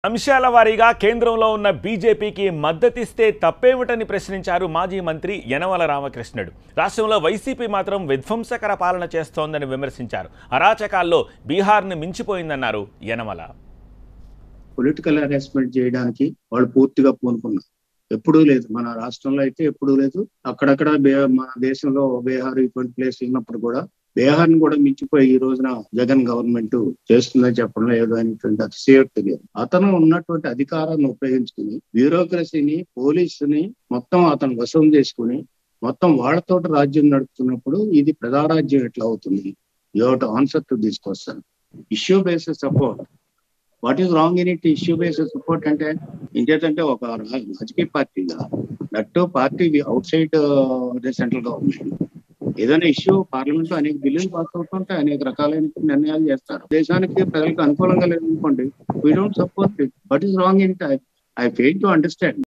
అంశాల వారీగా కేంద్రంలో ఉన్న బీజేపీకి మద్దతిస్తే తప్పేమిటని ప్రశ్నించారు మాజీ మంత్రి యనమల రామకృష్ణుడు రాష్ట్రంలో వైసీపీ మాత్రం విధ్వంసకర పాలన చేస్తోందని విమర్శించారు అరాచకాల్లో బీహార్ను మించిపోయిందన్నారు యనమల పొలిటికల్ అరెస్ట్మెంట్ చేయడానికి వాళ్ళు పూర్తిగా పూనుకున్నారు ఎప్పుడూ లేదు మన రాష్ట్రంలో అయితే ఎప్పుడూ లేదు అక్కడక్కడ బే- మన దేశంలో బీహార్ ఇటువంటి ప్లేస్ ఉన్నప్పుడు కూడా బీహార్ ని కూడా మించిపోయి ఈ రోజున జగన్ గవర్నమెంట్ చేస్తుందని చెప్పడంలో ఏదో అనేటువంటి అతిశయోక్తి లేదు అతను ఉన్నటువంటి అధికారాన్ని ఉపయోగించుకుని బ్యూరోక్రసీని పోలీసుని మొత్తం అతను వశం చేసుకుని మొత్తం వాళ్ళతో రాజ్యం నడుపుతున్నప్పుడు ఇది ప్రజారాజ్యం ఎట్లా అవుతుంది you to answer to this question issue basis support what is wrong in it issue basis support అంటే ఇంకేంటంటే ఒక రా- రాజకీయ పార్టీగా నట్టు party outside the central government ఏదైనా ఇష్యూ పార్లమెంట్ లో అనేక బిల్లులు పాస్ అవుతుంటే అనేక రకాలైన నిర్ణయాలు చేస్తారు దేశానికి ప్రజలకు అనుకూలంగా లేదనుకోండి we don't support it what is wrong in I fail to understand